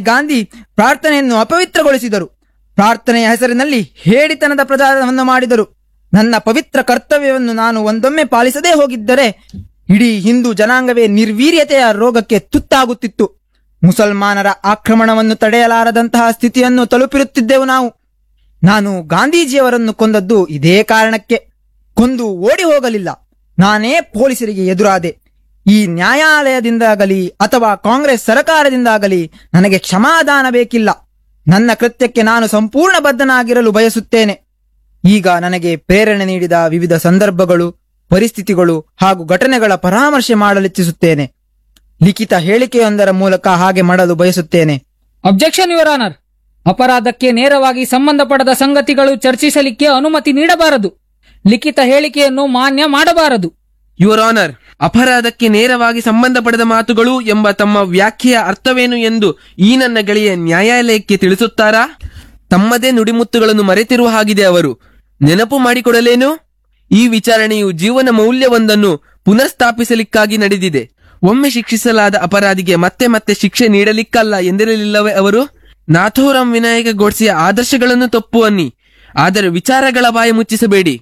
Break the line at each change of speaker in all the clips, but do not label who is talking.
ಗಾಂಧಿ ಪ್ರಾರ್ಥನೆಯನ್ನು ಅಪವಿತ್ರಗೊಳಿಸಿದರು ಪ್ರಾರ್ಥನೆಯ ಹೆಸರಿನಲ್ಲಿ ಹೇಡಿತನದ ಪ್ರಚಾರವನ್ನು ಮಾಡಿದರು ನನ್ನ ಪವಿತ್ರ ಕರ್ತವ್ಯವನ್ನು ನಾನು ಒಂದೊಮ್ಮೆ ಪಾಲಿಸದೇ ಹೋಗಿದ್ದರೆ ಇಡೀ ಹಿಂದೂ ಜನಾಂಗವೇ ನಿರ್ವೀರ್ಯತೆಯ ರೋಗಕ್ಕೆ ತುತ್ತಾಗುತ್ತಿತ್ತು ಮುಸಲ್ಮಾನರ ಆಕ್ರಮಣವನ್ನು ತಡೆಯಲಾರದಂತಹ ಸ್ಥಿತಿಯನ್ನು ತಲುಪಿರುತ್ತಿದ್ದೆವು ನಾವು ನಾನು ಗಾಂಧೀಜಿಯವರನ್ನು ಕೊಂದದ್ದು ಇದೇ ಕಾರಣಕ್ಕೆ ಕೊಂದು ಓಡಿ ಹೋಗಲಿಲ್ಲ ನಾನೇ ಪೊಲೀಸರಿಗೆ ಎದುರಾದೆ ಈ ನ್ಯಾಯಾಲಯದಿಂದಾಗಲಿ ಅಥವಾ ಕಾಂಗ್ರೆಸ್ ಸರಕಾರದಿಂದಾಗಲಿ ನನಗೆ ಕ್ಷಮಾದಾನ ಬೇಕಿಲ್ಲ ನನ್ನ ಕೃತ್ಯಕ್ಕೆ ನಾನು ಸಂಪೂರ್ಣ ಬದ್ಧನಾಗಿರಲು ಬಯಸುತ್ತೇನೆ ಈಗ ನನಗೆ ಪ್ರೇರಣೆ ನೀಡಿದ ವಿವಿಧ ಸಂದರ್ಭಗಳು ಪರಿಸ್ಥಿತಿಗಳು ಹಾಗೂ ಘಟನೆಗಳ ಪರಾಮರ್ಶೆ ಮಾಡಲಿಚ್ಛಿಸುತ್ತೇನೆ ಲಿಖಿತ ಹೇಳಿಕೆಯೊಂದರ ಮೂಲಕ ಹಾಗೆ ಮಾಡಲು ಬಯಸುತ್ತೇನೆ
ಅಬ್ಜೆಕ್ಷನ್ ಯುವರ್ ಆನರ್ ಅಪರಾಧಕ್ಕೆ ನೇರವಾಗಿ ಸಂಬಂಧಪಡದ ಸಂಗತಿಗಳು ಚರ್ಚಿಸಲಿಕ್ಕೆ ಅನುಮತಿ ನೀಡಬಾರದು ಲಿಖಿತ ಹೇಳಿಕೆಯನ್ನು ಮಾನ್ಯ ಮಾಡಬಾರದು
ಯುವರ್ ಆನರ್ ಅಪರಾಧಕ್ಕೆ ನೇರವಾಗಿ ಸಂಬಂಧಪಡದ ಮಾತುಗಳು ಎಂಬ ತಮ್ಮ ವ್ಯಾಖ್ಯೆಯ ಅರ್ಥವೇನು ಎಂದು ಈ ನನ್ನ ಗೆಳೆಯ ನ್ಯಾಯಾಲಯಕ್ಕೆ ತಿಳಿಸುತ್ತಾರಾ ತಮ್ಮದೇ ನುಡಿಮುತ್ತುಗಳನ್ನು ಮರೆತಿರುವ ಹಾಗಿದೆ ಅವರು ನೆನಪು ಮಾಡಿಕೊಡಲೇನು ಈ ವಿಚಾರಣೆಯು ಜೀವನ ಮೌಲ್ಯವೊಂದನ್ನು ಪುನಃಸ್ಥಾಪಿಸಲಿಕ್ಕಾಗಿ ನಡೆದಿದೆ ಒಮ್ಮೆ ಶಿಕ್ಷಿಸಲಾದ ಅಪರಾಧಿಗೆ ಮತ್ತೆ ಮತ್ತೆ ಶಿಕ್ಷೆ ನೀಡಲಿಕ್ಕಲ್ಲ ಎಂದಿರಲಿಲ್ಲವೇ ಅವರು ನಾಥೋರಾಮ್ ವಿನಾಯಕ ಗೋಡ್ಸೆಯ ಆದರ್ಶಗಳನ್ನು ತಪ್ಪುವನ್ನಿ ಆದರೆ ವಿಚಾರಗಳ ಬಾಯಿ ಮುಚ್ಚಿಸಬೇಡಿ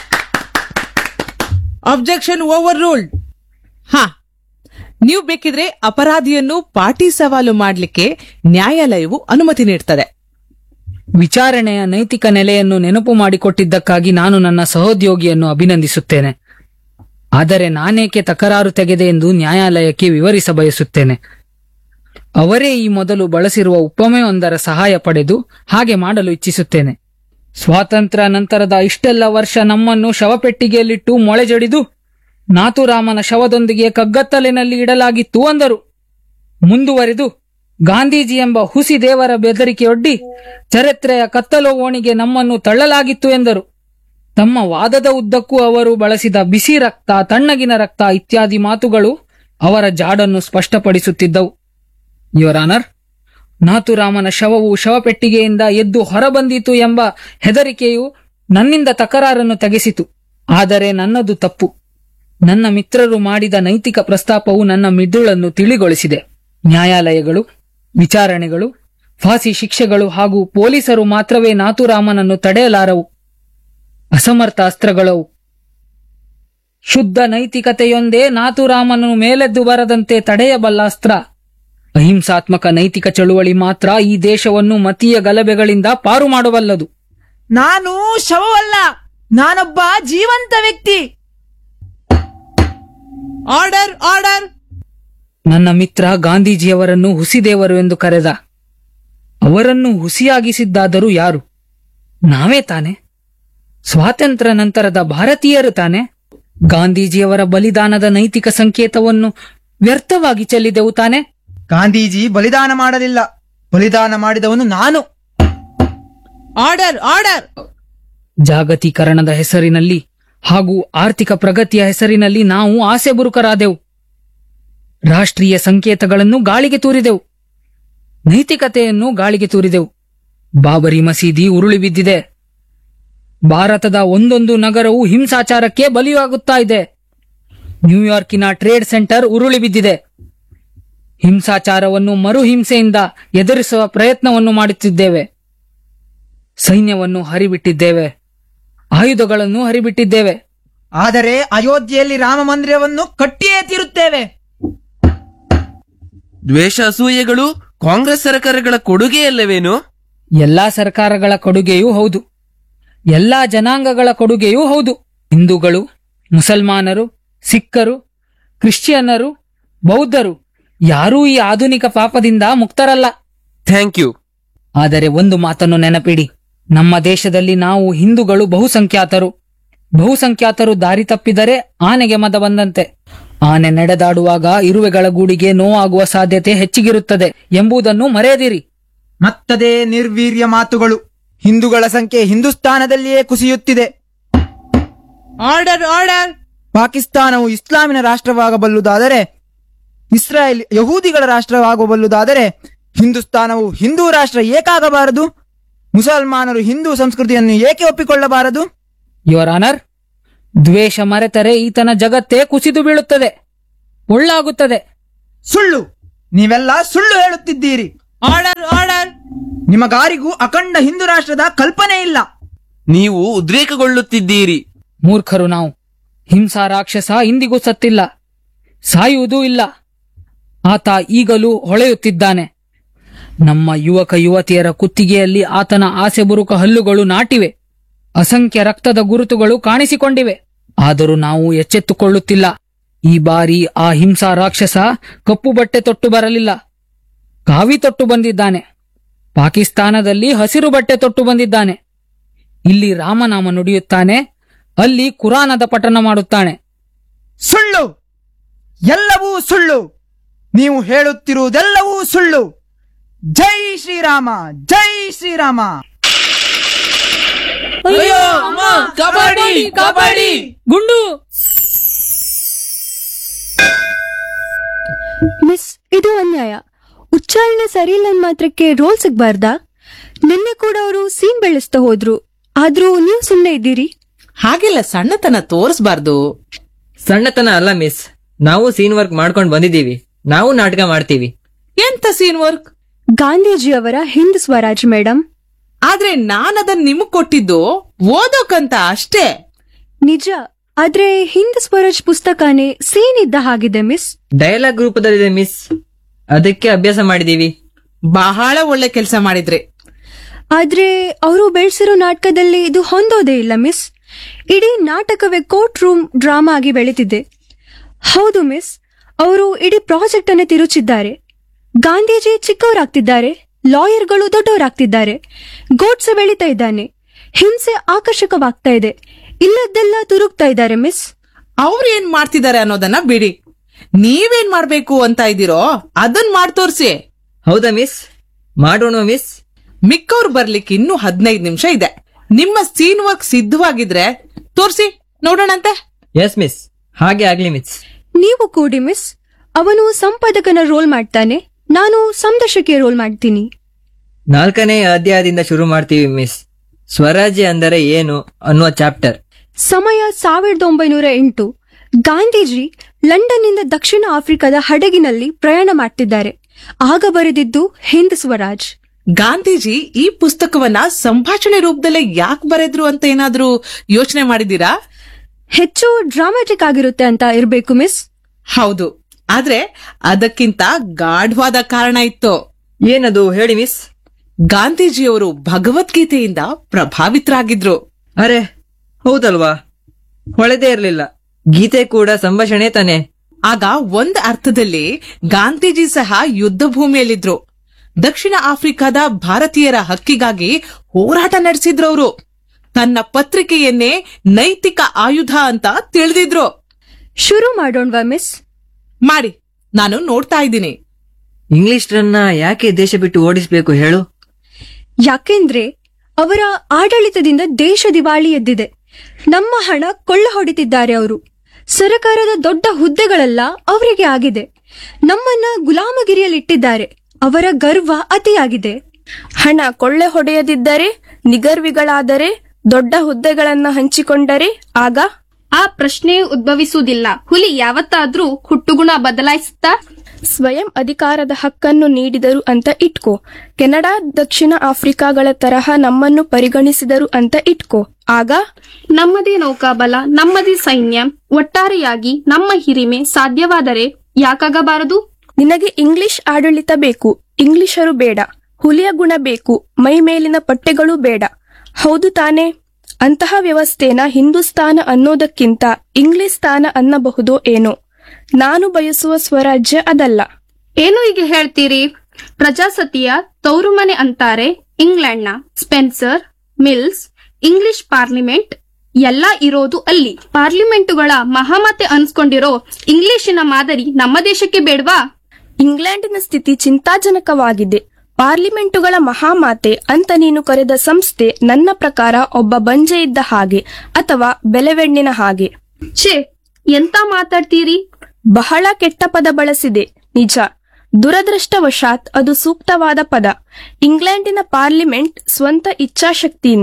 ಅಬ್ಜೆಕ್ಷನ್ ಓವರ್ ರೂಲ್ಡ್ ಹಾ ನೀವು ಬೇಕಿದ್ರೆ ಅಪರಾಧಿಯನ್ನು ಪಾಟಿ ಸವಾಲು ಮಾಡ್ಲಿಕ್ಕೆ ನ್ಯಾಯಾಲಯವು ಅನುಮತಿ ನೀಡ್ತದೆ
ವಿಚಾರಣೆಯ ನೈತಿಕ ನೆಲೆಯನ್ನು ನೆನಪು ಮಾಡಿಕೊಟ್ಟಿದ್ದಕ್ಕಾಗಿ ನಾನು ನನ್ನ ಸಹೋದ್ಯೋಗಿಯನ್ನು ಅಭಿನಂದಿಸುತ್ತೇನೆ ಆದರೆ ನಾನೇಕೆ ತಕರಾರು ತೆಗೆದೆ ಎಂದು ನ್ಯಾಯಾಲಯಕ್ಕೆ ವಿವರಿಸ ಬಯಸುತ್ತೇನೆ ಅವರೇ ಈ ಮೊದಲು ಬಳಸಿರುವ ಉಪಮೆಯೊಂದರ ಸಹಾಯ ಪಡೆದು ಹಾಗೆ ಮಾಡಲು ಇಚ್ಛಿಸುತ್ತೇನೆ ಸ್ವಾತಂತ್ರ್ಯ ನಂತರದ ಇಷ್ಟೆಲ್ಲ ವರ್ಷ ನಮ್ಮನ್ನು ಶವಪೆಟ್ಟಿಗೆಯಲ್ಲಿಟ್ಟು ಮೊಳೆಜಡಿದು ನಾಥುರಾಮನ ಶವದೊಂದಿಗೆ ಕಗ್ಗತ್ತಲಿನಲ್ಲಿ ಇಡಲಾಗಿತ್ತು ಅಂದರು ಮುಂದುವರೆದು ಗಾಂಧೀಜಿ ಎಂಬ ಹುಸಿ ದೇವರ ಬೆದರಿಕೆಯೊಡ್ಡಿ ಚರಿತ್ರೆಯ ಕತ್ತಲು ಓಣಿಗೆ ನಮ್ಮನ್ನು ತಳ್ಳಲಾಗಿತ್ತು ಎಂದರು ತಮ್ಮ ವಾದದ ಉದ್ದಕ್ಕೂ ಅವರು ಬಳಸಿದ ಬಿಸಿ ರಕ್ತ ತಣ್ಣಗಿನ ರಕ್ತ ಇತ್ಯಾದಿ ಮಾತುಗಳು ಅವರ ಜಾಡನ್ನು ಸ್ಪಷ್ಟಪಡಿಸುತ್ತಿದ್ದವು ಯುವರ್ ಆನರ್ ನಾಥುರಾಮನ ಶವವು ಶವಪೆಟ್ಟಿಗೆಯಿಂದ ಎದ್ದು ಹೊರಬಂದಿತು ಎಂಬ ಹೆದರಿಕೆಯು ನನ್ನಿಂದ ತಕರಾರನ್ನು ತೆಗೆಸಿತು ಆದರೆ ನನ್ನದು ತಪ್ಪು ನನ್ನ ಮಿತ್ರರು ಮಾಡಿದ ನೈತಿಕ ಪ್ರಸ್ತಾಪವು ನನ್ನ ಮಿದುಳನ್ನು ತಿಳಿಗೊಳಿಸಿದೆ ನ್ಯಾಯಾಲಯಗಳು ವಿಚಾರಣೆಗಳು ಫಾಸಿ ಶಿಕ್ಷೆಗಳು ಹಾಗೂ ಪೊಲೀಸರು ಮಾತ್ರವೇ ನಾಥುರಾಮನನ್ನು ತಡೆಯಲಾರವು ಅಸಮರ್ಥ ಅಸ್ತ್ರಗಳವು ಶುದ್ಧ ನೈತಿಕತೆಯೊಂದೇ ನಾಥುರಾಮನನ್ನು ಮೇಲೆದ್ದು ಬರದಂತೆ ತಡೆಯಬಲ್ಲ ಅಸ್ತ್ರ ಅಹಿಂಸಾತ್ಮಕ ನೈತಿಕ ಚಳುವಳಿ ಮಾತ್ರ ಈ ದೇಶವನ್ನು ಮತೀಯ ಗಲಭೆಗಳಿಂದ ಪಾರು ಮಾಡಬಲ್ಲದು
ನಾನು ಶವವಲ್ಲ ನಾನೊಬ್ಬ ಜೀವಂತ ವ್ಯಕ್ತಿ
ಆರ್ಡರ್ ಆರ್ಡರ್
ನನ್ನ ಮಿತ್ರ ಗಾಂಧೀಜಿಯವರನ್ನು ಹುಸಿದೇವರು ಎಂದು ಕರೆದ ಅವರನ್ನು ಹುಸಿಯಾಗಿಸಿದ್ದಾದರೂ ಯಾರು ನಾವೇ ತಾನೆ ಸ್ವಾತಂತ್ರ್ಯ ನಂತರದ ಭಾರತೀಯರು ತಾನೆ ಗಾಂಧೀಜಿಯವರ ಬಲಿದಾನದ ನೈತಿಕ ಸಂಕೇತವನ್ನು ವ್ಯರ್ಥವಾಗಿ ಚೆಲ್ಲಿದೆವು ತಾನೆ
ಗಾಂಧೀಜಿ ಬಲಿದಾನ ಮಾಡಲಿಲ್ಲ ಬಲಿದಾನ ಮಾಡಿದವನು ನಾನು
ಆರ್ಡರ್ ಆರ್ಡರ್
ಜಾಗತೀಕರಣದ ಹೆಸರಿನಲ್ಲಿ ಹಾಗೂ ಆರ್ಥಿಕ ಪ್ರಗತಿಯ ಹೆಸರಿನಲ್ಲಿ ನಾವು ಆಸೆ ಬುರುಕರಾದೆವು ರಾಷ್ಟ್ರೀಯ ಸಂಕೇತಗಳನ್ನು ಗಾಳಿಗೆ ತೂರಿದೆವು ನೈತಿಕತೆಯನ್ನು ಗಾಳಿಗೆ ತೂರಿದೆವು ಬಾಬರಿ ಮಸೀದಿ ಉರುಳಿ ಬಿದ್ದಿದೆ ಭಾರತದ ಒಂದೊಂದು ನಗರವು ಹಿಂಸಾಚಾರಕ್ಕೆ ಬಲಿಯಾಗುತ್ತಾ ಇದೆ ನ್ಯೂಯಾರ್ಕಿನ ಟ್ರೇಡ್ ಸೆಂಟರ್ ಉರುಳಿ ಬಿದ್ದಿದೆ ಹಿಂಸಾಚಾರವನ್ನು ಮರುಹಿಂಸೆಯಿಂದ ಎದುರಿಸುವ ಪ್ರಯತ್ನವನ್ನು ಮಾಡುತ್ತಿದ್ದೇವೆ ಸೈನ್ಯವನ್ನು ಹರಿಬಿಟ್ಟಿದ್ದೇವೆ ಆಯುಧಗಳನ್ನು ಹರಿಬಿಟ್ಟಿದ್ದೇವೆ
ಆದರೆ ಅಯೋಧ್ಯೆಯಲ್ಲಿ ರಾಮ ಮಂದಿರವನ್ನು ಕಟ್ಟಿಯೇ ತೀರುತ್ತೇವೆ
ದ್ವೇಷ ಅಸೂಯೆಗಳು ಕಾಂಗ್ರೆಸ್ ಸರ್ಕಾರಗಳ ಕೊಡುಗೆಯಲ್ಲವೇನು
ಎಲ್ಲಾ ಸರ್ಕಾರಗಳ ಕೊಡುಗೆಯೂ ಹೌದು ಎಲ್ಲಾ ಜನಾಂಗಗಳ ಕೊಡುಗೆಯೂ ಹೌದು ಹಿಂದೂಗಳು ಮುಸಲ್ಮಾನರು ಸಿಖ್ಖರು ಕ್ರಿಶ್ಚಿಯನ್ನರು ಬೌದ್ಧರು ಯಾರೂ ಈ ಆಧುನಿಕ ಪಾಪದಿಂದ ಮುಕ್ತರಲ್ಲ
ಥ್ಯಾಂಕ್ ಯು
ಆದರೆ ಒಂದು ಮಾತನ್ನು ನೆನಪಿಡಿ ನಮ್ಮ ದೇಶದಲ್ಲಿ ನಾವು ಹಿಂದೂಗಳು ಬಹುಸಂಖ್ಯಾತರು ಬಹುಸಂಖ್ಯಾತರು ದಾರಿ ತಪ್ಪಿದರೆ ಆನೆಗೆ ಮದ ಬಂದಂತೆ ಆನೆ ನಡೆದಾಡುವಾಗ ಇರುವೆಗಳ ಗೂಡಿಗೆ ನೋವಾಗುವ ಸಾಧ್ಯತೆ ಹೆಚ್ಚಿಗಿರುತ್ತದೆ ಎಂಬುದನ್ನು ಮರೆಯದಿರಿ
ಮತ್ತದೇ ನಿರ್ವೀರ್ಯ ಮಾತುಗಳು ಹಿಂದೂಗಳ ಸಂಖ್ಯೆ ಹಿಂದೂಸ್ತಾನದಲ್ಲಿಯೇ ಕುಸಿಯುತ್ತಿದೆ
ಆರ್ಡರ್ ಆರ್ಡರ್
ಪಾಕಿಸ್ತಾನವು ಇಸ್ಲಾಮಿನ ರಾಷ್ಟ್ರವಾಗಬಲ್ಲುದಾದರೆ ಇಸ್ರಾಯೇಲ್ ಯಹೂದಿಗಳ ರಾಷ್ಟ್ರವಾಗಬಲ್ಲುದಾದರೆ ಹಿಂದೂಸ್ತಾನವು ಹಿಂದೂ ರಾಷ್ಟ್ರ ಏಕಾಗಬಾರದು ಮುಸಲ್ಮಾನರು ಹಿಂದೂ ಸಂಸ್ಕೃತಿಯನ್ನು ಏಕೆ ಒಪ್ಪಿಕೊಳ್ಳಬಾರದು
ಯುವರ್ ಆನರ್ ದ್ವೇಷ ಮರೆತರೆ ಈತನ ಜಗತ್ತೇ ಕುಸಿದು ಬೀಳುತ್ತದೆ ಒಳ್ಳಾಗುತ್ತದೆ
ಸುಳ್ಳು ನೀವೆಲ್ಲ ಸುಳ್ಳು ಹೇಳುತ್ತಿದ್ದೀರಿ
ಆರ್ಡರ್ ಆರ್ಡರ್
ನಿಮಗಾರಿಗೂ ಅಖಂಡ ಹಿಂದೂ ರಾಷ್ಟ್ರದ ಕಲ್ಪನೆ ಇಲ್ಲ
ನೀವು ಉದ್ರೇಕಗೊಳ್ಳುತ್ತಿದ್ದೀರಿ
ಮೂರ್ಖರು ನಾವು ಹಿಂಸಾ ರಾಕ್ಷಸ ಇಂದಿಗೂ ಸತ್ತಿಲ್ಲ ಸಾಯುವುದೂ ಇಲ್ಲ ಆತ ಈಗಲೂ ಹೊಳೆಯುತ್ತಿದ್ದಾನೆ ನಮ್ಮ ಯುವಕ ಯುವತಿಯರ ಕುತ್ತಿಗೆಯಲ್ಲಿ ಆತನ ಆಸೆ ಬುರುಕ ಹಲ್ಲುಗಳು ನಾಟಿವೆ ಅಸಂಖ್ಯ ರಕ್ತದ ಗುರುತುಗಳು ಕಾಣಿಸಿಕೊಂಡಿವೆ ಆದರೂ ನಾವು ಎಚ್ಚೆತ್ತುಕೊಳ್ಳುತ್ತಿಲ್ಲ ಈ ಬಾರಿ ಆ ಹಿಂಸಾ ರಾಕ್ಷಸ ಕಪ್ಪು ಬಟ್ಟೆ ತೊಟ್ಟು ಬರಲಿಲ್ಲ ಕಾವಿ ತೊಟ್ಟು ಬಂದಿದ್ದಾನೆ ಪಾಕಿಸ್ತಾನದಲ್ಲಿ ಹಸಿರು ಬಟ್ಟೆ ತೊಟ್ಟು ಬಂದಿದ್ದಾನೆ ಇಲ್ಲಿ ರಾಮನಾಮ ನುಡಿಯುತ್ತಾನೆ ಅಲ್ಲಿ ಕುರಾನದ ಪಠನ ಮಾಡುತ್ತಾನೆ
ಸುಳ್ಳು ಎಲ್ಲವೂ ಸುಳ್ಳು ನೀವು ಹೇಳುತ್ತಿರುವುದೆಲ್ಲವೂ ಸುಳ್ಳು ಜೈ ಶ್ರೀರಾಮ ಜೈ ಶ್ರೀರಾಮ
ಕಬಡ್ಡಿ ಕಬಡ್ಡಿ
ಗುಂಡು
ಮಿಸ್ ಇದು ಅನ್ಯಾಯ ಉಚ್ಚಾರಣೆ ಸರಿಯಿಲ್ಲ ಅಂದ್ ಮಾತ್ರಕ್ಕೆ ರೋಲ್ ಸಿಗ್ಬಾರ್ದಾ ನಿನ್ನೆ ಕೂಡ ಅವರು ಸೀನ್ ಬೆಳೆಸ್ತಾ ಹೋದ್ರು ಆದ್ರೂ ನೀವು ಸುಮ್ನೆ ಇದ್ದೀರಿ
ಹಾಗೆಲ್ಲ ಸಣ್ಣತನ ತೋರಿಸ್ಬಾರ್ದು
ಸಣ್ಣತನ ಅಲ್ಲ ಮಿಸ್ ನಾವು ಸೀನ್ ವರ್ಕ್ ಮಾಡ್ಕೊಂಡು ಬಂದಿದ್ದೀವಿ ನಾವು ನಾಟಕ ಮಾಡ್ತೀವಿ
ಎಂತ ಸೀನ್ ವರ್ಕ್
ಗಾಂಧೀಜಿಯವರ ಹಿಂದ್ ಸ್ವರಾಜ್ ಮೇಡಮ್
ಆದ್ರೆ ನಾನದನ್ ನಿಮಗ್ ಕೊಟ್ಟಿದ್ದು ಓದೋಕಂತ ಅಷ್ಟೇ
ನಿಜ ಆದ್ರೆ ಹಿಂದ್ ಸ್ವರಾಜ್ ಪುಸ್ತಕನೇ ಸೀನ್ ಇದ್ದ ಹಾಗಿದೆ ಮಿಸ್
ಡೈಲಾಗ್ ರೂಪದಲ್ಲಿದೆ ಮಿಸ್ ಅದಕ್ಕೆ ಅಭ್ಯಾಸ ಮಾಡಿದೀವಿ
ಬಹಳ ಒಳ್ಳೆ ಕೆಲಸ ಮಾಡಿದ್ರಿ
ಆದ್ರೆ ಅವರು ಬೆಳೆಸಿರೋ ನಾಟಕದಲ್ಲಿ ಇದು ಹೊಂದೋದೇ ಇಲ್ಲ ಮಿಸ್ ಇಡೀ ನಾಟಕವೇ ಕೋರ್ಟ್ ರೂಮ್ ಡ್ರಾಮಾ ಆಗಿ ಬೆಳೀತಿದೆ ಹೌದು ಮಿಸ್ ಅವರು ಇಡೀ ಪ್ರಾಜೆಕ್ಟ್ ಅನ್ನೇ ತಿರುಚಿದ್ದಾರೆ ಗಾಂಧೀಜಿ ಚಿಕ್ಕವರಾಗ್ತಿದ್ದಾರೆ ಲಾಯರ್ಗಳು ದೊಡ್ಡವರಾಗ್ತಿದ್ದಾರೆ ಗೋಡ್ಸೆ ಬೆಳೀತಾ ಇದ್ದಾನೆ ಹಿಂಸೆ ಆಕರ್ಷಕವಾಗ್ತಾ ಇದೆ ಇಲ್ಲದ್ದೆಲ್ಲ ತುರುಗ್ತಾ ಇದ್ದಾರೆ ಮಿಸ್
ಅವ್ರು ಏನ್ ಮಾಡ್ತಿದ್ದಾರೆ ಅನ್ನೋದನ್ನ ಬಿಡಿ ನೀವೇನ್ ಮಾಡ್ಬೇಕು ಅಂತ ಇದ್ದೀರೋ ಅದನ್ ಮಾಡ್ ತೋರ್ಸಿ
ಹೌದಾ ಮಿಸ್ ಮಾಡೋಣ ಮಿಸ್
ಮಿಕ್ಕವ್ರು ಬರ್ಲಿಕ್ಕೆ ಇನ್ನೂ ಹದಿನೈದು ನಿಮಿಷ ಇದೆ ನಿಮ್ಮ ಸೀನ್ ವರ್ಕ್ ಸಿದ್ಧವಾಗಿದ್ರೆ ತೋರ್ಸಿ ನೋಡೋಣಂತೆ
ಎಸ್ ಮಿಸ್ ಹಾಗೆ ಆಗ್ಲಿ ಮಿಸ್
ನೀವು ಕೂಡಿ ಮಿಸ್ ಅವನು ಸಂಪಾದಕನ ರೋಲ್ ಮಾಡ್ತಾನೆ ನಾನು ಸಂದರ್ಶಕಿಯ ರೋಲ್ ಮಾಡ್ತೀನಿ
ನಾಲ್ಕನೇ ಅಧ್ಯಾಯದಿಂದ ಶುರು ಮಾಡ್ತೀವಿ ಮಿಸ್ ಸ್ವರಾಜ್ಯ ಅಂದರೆ ಏನು ಅನ್ನುವ ಚಾಪ್ಟರ್
ಸಮಯ ಸಾವಿರದ ಒಂಬೈನೂರ ಎಂಟು ಗಾಂಧೀಜಿ ಲಂಡನ್ನಿಂದ ದಕ್ಷಿಣ ಆಫ್ರಿಕಾದ ಹಡಗಿನಲ್ಲಿ ಪ್ರಯಾಣ ಮಾಡ್ತಿದ್ದಾರೆ ಆಗ ಬರೆದಿದ್ದು ಹಿಂದ್ ಸ್ವರಾಜ್
ಗಾಂಧೀಜಿ ಈ ಪುಸ್ತಕವನ್ನ ಸಂಭಾಷಣೆ ರೂಪದಲ್ಲೇ ಯಾಕೆ ಬರೆದ್ರು ಅಂತ ಏನಾದ್ರೂ ಯೋಚನೆ ಮಾಡಿದೀರಾ
ಹೆಚ್ಚು ಡ್ರಾಮ್ಯಾಟಿಕ್ ಆಗಿರುತ್ತೆ ಅಂತ ಇರ್ಬೇಕು ಮಿಸ್
ಹೌದು ಆದ್ರೆ ಅದಕ್ಕಿಂತ ಗಾಢವಾದ ಕಾರಣ ಇತ್ತು
ಏನದು ಹೇಳಿ ಮಿಸ್
ಗಾಂಧೀಜಿಯವರು ಭಗವದ್ಗೀತೆಯಿಂದ ಪ್ರಭಾವಿತರಾಗಿದ್ರು
ಅರೆ ಹೌದಲ್ವಾ ಹೊಳೆದೇ ಇರಲಿಲ್ಲ ಗೀತೆ ಕೂಡ ಸಂಭಾಷಣೆ ತಾನೆ
ಆಗ ಒಂದ್ ಅರ್ಥದಲ್ಲಿ ಗಾಂಧೀಜಿ ಸಹ ಯುದ್ಧ ಭೂಮಿಯಲ್ಲಿದ್ರು ದಕ್ಷಿಣ ಆಫ್ರಿಕಾದ ಭಾರತೀಯರ ಹಕ್ಕಿಗಾಗಿ ಹೋರಾಟ ನಡೆಸಿದ್ರವರು ತನ್ನ ಪತ್ರಿಕೆಯನ್ನೇ ನೈತಿಕ ಆಯುಧ ಅಂತ ತಿಳಿದಿದ್ರು
ಶುರು ಮಾಡೋಣವಾ ಮಿಸ್
ಮಾಡಿ ನಾನು ನೋಡ್ತಾ ಇದ್ದೀನಿ
ಇಂಗ್ಲಿಷ್ರನ್ನ ಯಾಕೆ ದೇಶ ಬಿಟ್ಟು ಓಡಿಸ್ಬೇಕು ಹೇಳು
ಯಾಕೆಂದ್ರೆ ಅವರ ಆಡಳಿತದಿಂದ ದೇಶ ದಿವಾಳಿ ಎದ್ದಿದೆ ನಮ್ಮ ಹಣ ಕೊಳ್ಳ ಹೊಡಿತಿದ್ದಾರೆ ಅವರು ಸರಕಾರದ ದೊಡ್ಡ ಹುದ್ದೆಗಳೆಲ್ಲ ಅವರಿಗೆ ಆಗಿದೆ ನಮ್ಮನ್ನ ಗುಲಾಮಗಿರಿಯಲ್ಲಿಟ್ಟಿದ್ದಾರೆ ಅವರ ಗರ್ವ ಅತಿಯಾಗಿದೆ
ಹಣ ಕೊಳ್ಳೆ ಹೊಡೆಯದಿದ್ದರೆ ನಿಗರ್ವಿಗಳಾದರೆ ದೊಡ್ಡ ಹುದ್ದೆಗಳನ್ನ ಹಂಚಿಕೊಂಡರೆ ಆಗ
ಆ ಪ್ರಶ್ನೆ ಉದ್ಭವಿಸುವುದಿಲ್ಲ ಹುಲಿ ಯಾವತ್ತಾದ್ರೂ ಹುಟ್ಟುಗುಣ ಬದಲಾಯಿಸುತ್ತಾ
ಸ್ವಯಂ ಅಧಿಕಾರದ ಹಕ್ಕನ್ನು ನೀಡಿದರು ಅಂತ ಇಟ್ಕೋ ಕೆನಡಾ ದಕ್ಷಿಣ ಆಫ್ರಿಕಾಗಳ ತರಹ ನಮ್ಮನ್ನು ಪರಿಗಣಿಸಿದರು ಅಂತ ಇಟ್ಕೋ ಆಗ
ನಮ್ಮದೇ ನೌಕಾಬಲ ನಮ್ಮದೇ ಸೈನ್ಯ ಒಟ್ಟಾರೆಯಾಗಿ ನಮ್ಮ ಹಿರಿಮೆ ಸಾಧ್ಯವಾದರೆ ಯಾಕಾಗಬಾರದು
ನಿನಗೆ ಇಂಗ್ಲಿಷ್ ಆಡಳಿತ ಬೇಕು ಇಂಗ್ಲಿಷರು ಬೇಡ ಹುಲಿಯ ಗುಣ ಬೇಕು ಮೈ ಮೇಲಿನ ಪಟ್ಟೆಗಳು ಬೇಡ ಹೌದು ತಾನೇ ಅಂತಹ ವ್ಯವಸ್ಥೆನ ಹಿಂದೂಸ್ತಾನ ಅನ್ನೋದಕ್ಕಿಂತ ಇಂಗ್ಲಿಸ್ತಾನ ಅನ್ನಬಹುದೋ ಏನೋ ನಾನು ಬಯಸುವ ಸ್ವರಾಜ್ಯ ಅದಲ್ಲ
ಏನು ಈಗ ಹೇಳ್ತೀರಿ ಪ್ರಜಾಸತಿಯ ತೌರುಮನೆ ಅಂತಾರೆ ಇಂಗ್ಲೆಂಡ್ನ ಸ್ಪೆನ್ಸರ್ ಮಿಲ್ಸ್ ಇಂಗ್ಲಿಷ್ ಪಾರ್ಲಿಮೆಂಟ್ ಎಲ್ಲ ಇರೋದು ಅಲ್ಲಿ ಪಾರ್ಲಿಮೆಂಟುಗಳ ಮಹಾಮತೆ ಅನ್ಸ್ಕೊಂಡಿರೋ ಇಂಗ್ಲಿಶಿನ ಮಾದರಿ ನಮ್ಮ ದೇಶಕ್ಕೆ ಬೇಡ್ವಾ
ಇಂಗ್ಲೆಂಡಿನ ಸ್ಥಿತಿ ಚಿಂತಾಜನಕವಾಗಿದೆ ಪಾರ್ಲಿಮೆಂಟುಗಳ ಮಹಾಮಾತೆ ಅಂತ ನೀನು ಕರೆದ ಸಂಸ್ಥೆ ನನ್ನ ಪ್ರಕಾರ ಒಬ್ಬ ಬಂಜೆ ಇದ್ದ ಹಾಗೆ ಅಥವಾ ಬೆಲೆವೆಣ್ಣಿನ ಹಾಗೆ
ಛೇ ಎಂತ ಮಾತಾಡ್ತೀರಿ
ಬಹಳ ಕೆಟ್ಟ ಪದ ಬಳಸಿದೆ ನಿಜ ದುರದೃಷ್ಟವಶಾತ್ ಅದು ಸೂಕ್ತವಾದ ಪದ ಇಂಗ್ಲೆಂಡಿನ ಪಾರ್ಲಿಮೆಂಟ್ ಸ್ವಂತ ಇಚ್ಛಾಶಕ್ತಿಯಿಂದ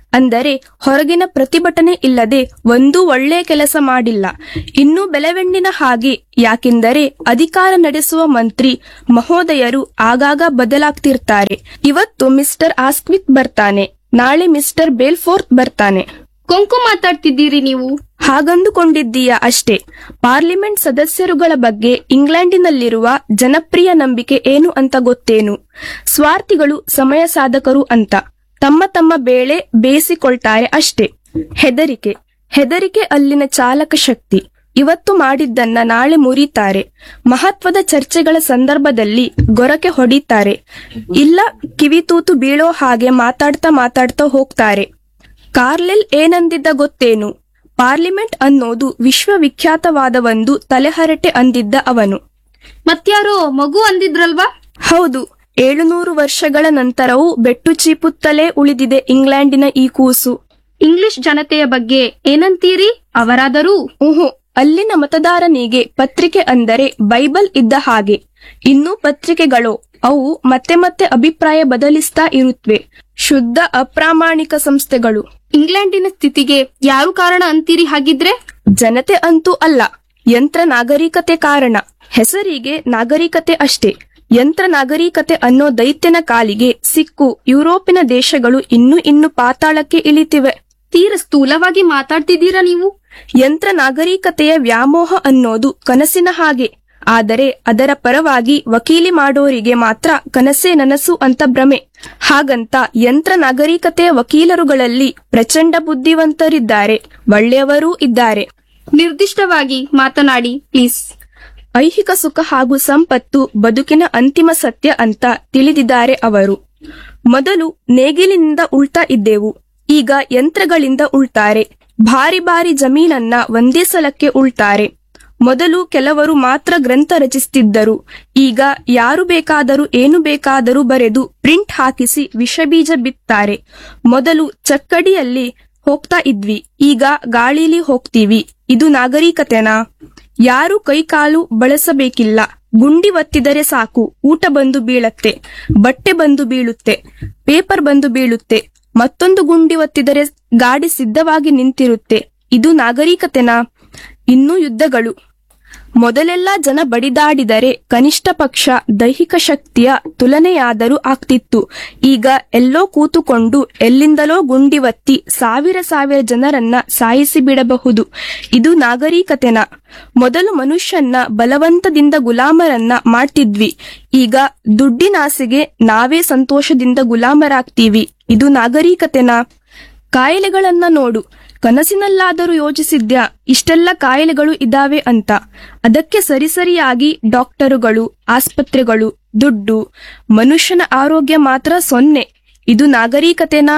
ಅಂದರೆ ಹೊರಗಿನ ಪ್ರತಿಭಟನೆ ಇಲ್ಲದೆ ಒಂದೂ ಒಳ್ಳೆಯ ಕೆಲಸ ಮಾಡಿಲ್ಲ ಇನ್ನೂ ಬೆಳವೆಣ್ಣಿನ ಹಾಗೆ ಯಾಕೆಂದರೆ ಅಧಿಕಾರ ನಡೆಸುವ ಮಂತ್ರಿ ಮಹೋದಯರು ಆಗಾಗ ಬದಲಾಗ್ತಿರ್ತಾರೆ ಇವತ್ತು ಮಿಸ್ಟರ್ ಆಸ್ಕ್ವಿತ್ ಬರ್ತಾನೆ ನಾಳೆ ಮಿಸ್ಟರ್ ಬೇಲ್ಫೋರ್ತ್ ಬರ್ತಾನೆ
ಕೊಂಕು ಮಾತಾಡ್ತಿದ್ದೀರಿ ನೀವು
ಹಾಗಂದುಕೊಂಡಿದ್ದೀಯ ಅಷ್ಟೇ ಪಾರ್ಲಿಮೆಂಟ್ ಸದಸ್ಯರುಗಳ ಬಗ್ಗೆ ಇಂಗ್ಲೆಂಡಿನಲ್ಲಿರುವ ಜನಪ್ರಿಯ ನಂಬಿಕೆ ಏನು ಅಂತ ಗೊತ್ತೇನು ಸ್ವಾರ್ಥಿಗಳು ಸಮಯ ಸಾಧಕರು ಅಂತ ತಮ್ಮ ತಮ್ಮ ಬೇಳೆ ಬೇಯಿಸಿಕೊಳ್ತಾರೆ ಅಷ್ಟೇ ಹೆದರಿಕೆ ಹೆದರಿಕೆ ಅಲ್ಲಿನ ಚಾಲಕ ಶಕ್ತಿ ಇವತ್ತು ಮಾಡಿದ್ದನ್ನ ನಾಳೆ ಮುರಿತಾರೆ ಮಹತ್ವದ ಚರ್ಚೆಗಳ ಸಂದರ್ಭದಲ್ಲಿ ಗೊರಕೆ ಹೊಡಿತಾರೆ ಇಲ್ಲ ಕಿವಿತೂತು ಬೀಳೋ ಹಾಗೆ ಮಾತಾಡ್ತಾ ಮಾತಾಡ್ತಾ ಹೋಗ್ತಾರೆ ಕಾರ್ಲೆಲ್ ಏನಂದಿದ್ದ ಗೊತ್ತೇನು ಪಾರ್ಲಿಮೆಂಟ್ ಅನ್ನೋದು ವಿಶ್ವವಿಖ್ಯಾತವಾದ ಒಂದು ತಲೆಹರಟೆ ಅಂದಿದ್ದ ಅವನು
ಮತ್ಯಾರೋ ಮಗು ಅಂದಿದ್ರಲ್ವಾ
ಹೌದು ಏಳುನೂರು ವರ್ಷಗಳ ನಂತರವೂ ಬೆಟ್ಟು ಚೀಪುತ್ತಲೇ ಉಳಿದಿದೆ ಇಂಗ್ಲೆಂಡಿನ ಈ ಕೂಸು
ಇಂಗ್ಲಿಷ್ ಜನತೆಯ ಬಗ್ಗೆ ಏನಂತೀರಿ ಅವರಾದರೂ
ಊಹು ಅಲ್ಲಿನ ಮತದಾರನಿಗೆ ಪತ್ರಿಕೆ ಅಂದರೆ ಬೈಬಲ್ ಇದ್ದ ಹಾಗೆ ಇನ್ನೂ ಪತ್ರಿಕೆಗಳು ಅವು ಮತ್ತೆ ಮತ್ತೆ ಅಭಿಪ್ರಾಯ ಬದಲಿಸ್ತಾ ಇರುತ್ತವೆ ಶುದ್ಧ ಅಪ್ರಾಮಾಣಿಕ ಸಂಸ್ಥೆಗಳು
ಇಂಗ್ಲೆಂಡಿನ ಸ್ಥಿತಿಗೆ ಯಾರು ಕಾರಣ ಅಂತೀರಿ ಹಾಗಿದ್ರೆ
ಜನತೆ ಅಂತೂ ಅಲ್ಲ ಯಂತ್ರ ನಾಗರಿಕತೆ ಕಾರಣ ಹೆಸರಿಗೆ ನಾಗರಿಕತೆ ಅಷ್ಟೇ ಯಂತ್ರ ನಾಗರಿಕತೆ ಅನ್ನೋ ದೈತ್ಯನ ಕಾಲಿಗೆ ಸಿಕ್ಕು ಯುರೋಪಿನ ದೇಶಗಳು ಇನ್ನು ಇನ್ನು ಪಾತಾಳಕ್ಕೆ ಇಳಿತಿವೆ
ತೀರ ಸ್ಥೂಲವಾಗಿ ಮಾತಾಡ್ತಿದ್ದೀರಾ ನೀವು
ಯಂತ್ರ ನಾಗರಿಕತೆಯ ವ್ಯಾಮೋಹ ಅನ್ನೋದು ಕನಸಿನ ಹಾಗೆ ಆದರೆ ಅದರ ಪರವಾಗಿ ವಕೀಲಿ ಮಾಡೋರಿಗೆ ಮಾತ್ರ ಕನಸೇ ನನಸು ಅಂತ ಭ್ರಮೆ ಹಾಗಂತ ಯಂತ್ರ ನಾಗರಿಕತೆಯ ವಕೀಲರುಗಳಲ್ಲಿ ಪ್ರಚಂಡ ಬುದ್ಧಿವಂತರಿದ್ದಾರೆ ಒಳ್ಳೆಯವರೂ ಇದ್ದಾರೆ
ನಿರ್ದಿಷ್ಟವಾಗಿ ಮಾತನಾಡಿ ಪ್ಲೀಸ್
ಐಹಿಕ ಸುಖ ಹಾಗೂ ಸಂಪತ್ತು ಬದುಕಿನ ಅಂತಿಮ ಸತ್ಯ ಅಂತ ತಿಳಿದಿದ್ದಾರೆ ಅವರು ಮೊದಲು ನೇಗಿಲಿನಿಂದ ಉಳ್ತಾ ಇದ್ದೆವು ಈಗ ಯಂತ್ರಗಳಿಂದ ಉಳ್ತಾರೆ ಭಾರಿ ಭಾರಿ ಜಮೀನನ್ನ ಒಂದೇ ಸಲಕ್ಕೆ ಉಳ್ತಾರೆ ಮೊದಲು ಕೆಲವರು ಮಾತ್ರ ಗ್ರಂಥ ರಚಿಸುತ್ತಿದ್ದರು ಈಗ ಯಾರು ಬೇಕಾದರೂ ಏನು ಬೇಕಾದರೂ ಬರೆದು ಪ್ರಿಂಟ್ ಹಾಕಿಸಿ ವಿಷಬೀಜ ಬಿತ್ತಾರೆ ಮೊದಲು ಚಕ್ಕಡಿಯಲ್ಲಿ ಹೋಗ್ತಾ ಇದ್ವಿ ಈಗ ಗಾಳಿಲಿ ಹೋಗ್ತೀವಿ ಇದು ನಾಗರಿಕತೆನಾ ಯಾರು ಕೈಕಾಲು ಬಳಸಬೇಕಿಲ್ಲ ಗುಂಡಿ ಒತ್ತಿದರೆ ಸಾಕು ಊಟ ಬಂದು ಬೀಳತ್ತೆ ಬಟ್ಟೆ ಬಂದು ಬೀಳುತ್ತೆ ಪೇಪರ್ ಬಂದು ಬೀಳುತ್ತೆ ಮತ್ತೊಂದು ಗುಂಡಿ ಒತ್ತಿದರೆ ಗಾಡಿ ಸಿದ್ಧವಾಗಿ ನಿಂತಿರುತ್ತೆ ಇದು ನಾಗರಿಕತೆನಾ ಇನ್ನೂ ಯುದ್ಧಗಳು ಮೊದಲೆಲ್ಲ ಜನ ಬಡಿದಾಡಿದರೆ ಕನಿಷ್ಠ ಪಕ್ಷ ದೈಹಿಕ ಶಕ್ತಿಯ ತುಲನೆಯಾದರೂ ಆಗ್ತಿತ್ತು ಈಗ ಎಲ್ಲೋ ಕೂತುಕೊಂಡು ಎಲ್ಲಿಂದಲೋ ಗುಂಡಿ ಒತ್ತಿ ಸಾವಿರ ಸಾವಿರ ಜನರನ್ನ ಸಾಯಿಸಿ ಬಿಡಬಹುದು ಇದು ನಾಗರಿಕತೆನ ಮೊದಲು ಮನುಷ್ಯನ್ನ ಬಲವಂತದಿಂದ ಗುಲಾಮರನ್ನ ಮಾಡ್ತಿದ್ವಿ ಈಗ ದುಡ್ಡಿನಾಸೆಗೆ ನಾವೇ ಸಂತೋಷದಿಂದ ಗುಲಾಮರಾಗ್ತೀವಿ ಇದು ನಾಗರಿಕತೆನಾ ಕಾಯಿಲೆಗಳನ್ನ ನೋಡು ಕನಸಿನಲ್ಲಾದರೂ ಯೋಚಿಸಿದ್ಯಾ ಇಷ್ಟೆಲ್ಲ ಕಾಯಿಲೆಗಳು ಇದಾವೆ ಅಂತ ಅದಕ್ಕೆ ಸರಿಸರಿಯಾಗಿ ಡಾಕ್ಟರುಗಳು ಆಸ್ಪತ್ರೆಗಳು ದುಡ್ಡು ಮನುಷ್ಯನ ಆರೋಗ್ಯ ಮಾತ್ರ ಸೊನ್ನೆ ಇದು ನಾಗರಿಕತೆನಾ